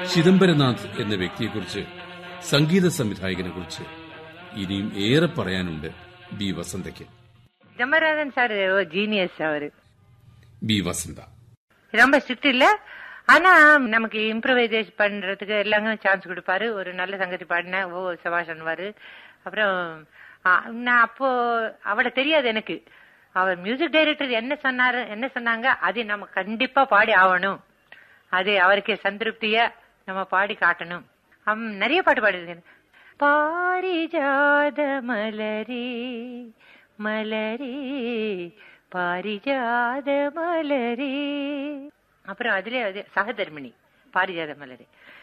ചിദംബരനാഥ് എന്ന വ്യക്തിയെക്കുറിച്ച് സംഗീത സംവിധായകനെ കുറിച്ച് ഇനിയും ഏറെ പറയാനുണ്ട് ബി വസന്തയ്ക്ക് ஜம்பராதன் சார் ஜீனியஸ் அவரு ബി വസന്ത ரொம்ப ஸ்ட்ரிக்ட் இல்ல ஆனா நமக்கு இம்ப்ரவைசேஷ் பண்றதுக்கு எல்லாமே சான்ஸ் கொடுப்பாரு ஒரு நல்ல சங்கதி பாடின ஓ சபாஷன்வாரு அப்புறம் ஆ, நான் அப்போ அவளை தெரியாது எனக்கு அவர் மியூசிக் டைரக்டர் என்ன சொன்னாரு என்ன சொன்னாங்க அது நம்ம கண்டிப்பா பாடி ஆகணும் அது அவருக்கு சந்திருப்திய நம்ம பாடி காட்டணும் அவன் நிறைய பாட்டு பாடிருக்கேன் பாரிஜாத மலரே மலரே பாரிஜாத மலரே அப்புறம் அதுல அது சகதர்மிணி பாரிஜாத மலரே